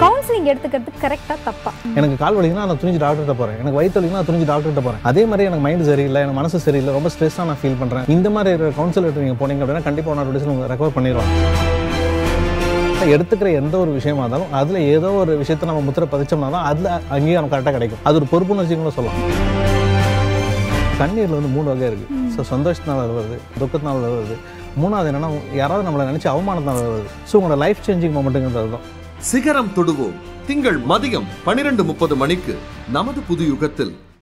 counselling எடுத்துக்கிறது கரெக்டா தப்பா எனக்கு கால் வலிக்குன்னா நான் துணிஞ்சு டாக்டர்கிட்ட போகிறேன் எனக்கு வயிற்று வலிக்குன்னா நான் துணிஞ்சு டாக்டர்கிட்ட போகிறேன் அதே மாதிரி எனக்கு மைண்ட் சரியில்லை எனக்கு மனசு சரியில்லை ரொம்ப ஸ்ட்ரெஸ்ஸாக நான் ஃபீல் பண்ணுறேன் இந்த மாதிரி இருக்கிற கவுன்சிலர் நீங்கள் போனீங்க அப்படின்னா கண்டிப்பாக ஒன் ஆர் டேஸில் உங்களை ரெக்கவர் பண்ணிடுவாங்க எடுத்துக்கிற எந்த ஒரு விஷயமா இருந்தாலும் அதில் ஏதோ ஒரு விஷயத்தை நம்ம முத்திரை பதிச்சோம்னா தான் அதில் அங்கேயும் கரெக்டாக கிடைக்கும் அது ஒரு பொறுப்புணர்ச்சி கூட சொல்லலாம் கண்ணீரில் வந்து மூணு வகை இருக்குது ஸோ சந்தோஷத்தினால வருது துக்கத்தினால வருது மூணாவது என்னன்னா யாராவது நம்மளை நினச்சி அவமானத்தினால வருது ஸோ உங்களோட லைஃப் சேஞ்சிங் மொமெண்ட்டுங்கிறது தான் சிகரம் தொடுவோம் திங்கள் மதியம் பனிரெண்டு முப்பது மணிக்கு நமது புது யுகத்தில்